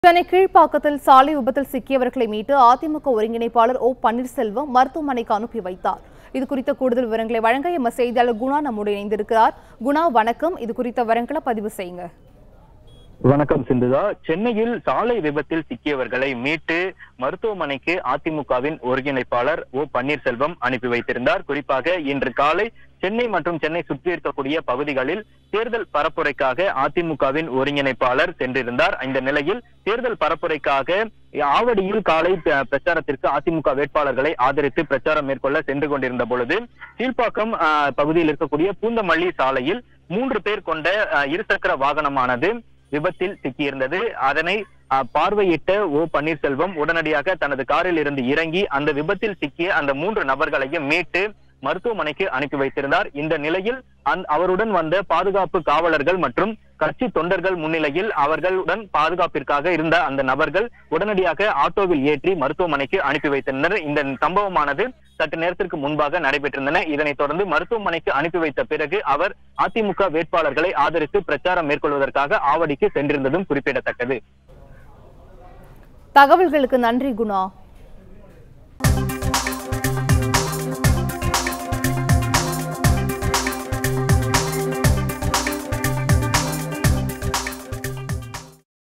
சென்னை கீழ்ப்பாக்கத்தில் சாலை விபத்தில் சிக்கியவர்களை மீட்டு அதிமுக ஒருங்கிணைப்பாளர் ஓ பன்னீர்செல்வம் மருத்துவமனைக்கு அனுப்பி வைத்தார் இது குறித்த கூடுதல் விவரங்களை வழங்க எமது செய்தியாளர் குணா நம்முடைய இணைந்திருக்கிறார் குணா வணக்கம் இது குறித்த விவரங்களை பதிவு செய்யுங்க வணக்கம் சிந்துதா சென்னையில் சாலை விபத்தில் சிக்கியவர்களை மீட்டு மருத்துவமனைக்கு அதிமுகவின் ஒருங்கிணைப்பாளர் ஓ பன்னீர்செல்வம் அனுப்பி வைத்திருந்தார் குறிப்பாக இன்று காலை சென்னை மற்றும் சென்னை சுற்றி இருக்கக்கூடிய பகுதிகளில் தேர்தல் பரப்புரைக்காக அதிமுகவின் ஒருங்கிணைப்பாளர் சென்றிருந்தார் இந்த நிலையில் தேர்தல் பரப்புரைக்காக ஆவடியில் காலை ப- பிரச்சாரத்திற்கு அதிமுக வேட்பாளர்களை ஆதரித்து பிரச்சாரம் மேற்கொள்ள சென்று கொண்டிருந்த பொழுது கீழ்ப்பாக்கம் ஆஹ், பகுதியில் இருக்கக்கூடிய பூந்தமல்லி சாலையில் மூன்று பேர் கொண்ட ஆஹ், இருசக்கர வாகனமானது விபத்தில் சிக்கியிருந்தது அதனை அஹ், பார்வையிட்ட ஓ பன்னீர்செல்வம் உடனடியாக தனது காரில் இருந்து இறங்கி அந்த விபத்தில் சிக்கிய அந்த மூன்று நபர்களையும் மீட்டு மருத்துவமனைக்கு அனுப்பி வைத்திருந்தார் இந்த நிலையில் அந்த- அவருடன் வந்த பாதுகாப்பு காவலர்கள் மற்றும் கட்சி தொண்டர்கள் முன்னிலையில் அவர்களுடன் பாதுகாப்பிற்காக இருந்த அந்த நபர்கள் உடனடியாக ஆட்டோவில் ஏற்றி மருத்துவமனைக்கு அனுப்பி வைத்திருந்தனர் இந்த சம்பவமானது சற்று நேரத்திற்கு முன்பாக நடைபெற்றிருந்தன இதனைத் தொடர்ந்து மருத்துவமனைக்கு அனுப்பி வைத்த பிறகு அவர் அதிமுக வேட்பாளர்களை ஆதரித்து பிரச்சாரம் மேற்கொள்வதற்காக ஆவடிக்கு சென்றிருந்ததும் குறிப்பிடத்தக்கது தகவல்களுக்கு நன்றி குணா